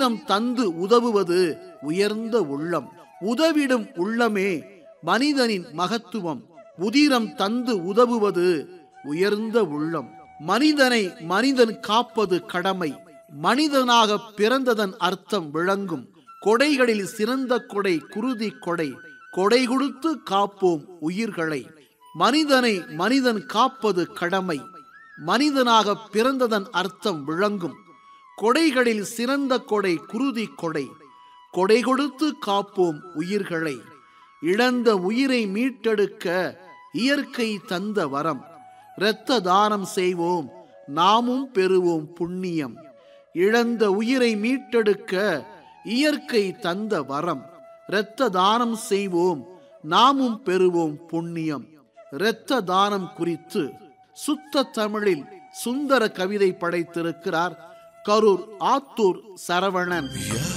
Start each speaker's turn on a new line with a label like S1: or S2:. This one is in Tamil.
S1: உதிரம் தந்து உதவுவது உயர்ந்த உள்ளம் உதவிடும் உள்ளமே மனிதனின் மகத்துவம் உதிரம் தந்து உதவுவது உயர்ந்த உள்ளம் மனிதனை மனிதன் காப்பது கடமை மனிதனாக பிறந்ததன் அர்த்தம் விளங்கும் கொடைகளில் சிறந்த கொடை குருதி கொடை கொடை கொடுத்து காப்போம் உயிர்களை மனிதனை மனிதன் காப்பது கடமை மனிதனாக பிறந்ததன் அர்த்தம் விளங்கும் கொடைகளில் சிறந்த கொடை குருதி கொடை கொடை கொடுத்து காப்போம் உயிர்களை இழந்த உயிரை மீட்டெடுக்க இயற்கை தந்த வரம் இரத்த தானம் செய்வோம் நாமும் பெறுவோம் புண்ணியம் இழந்த உயிரை மீட்டெடுக்க இயற்கை தந்த வரம் இரத்த தானம் செய்வோம் நாமும் பெறுவோம் புண்ணியம் இரத்த தானம் குறித்து சுத்த தமிழில் சுந்தர கவிதை படைத்திருக்கிறார் கரூர் ஆத்தூர் சரவணன்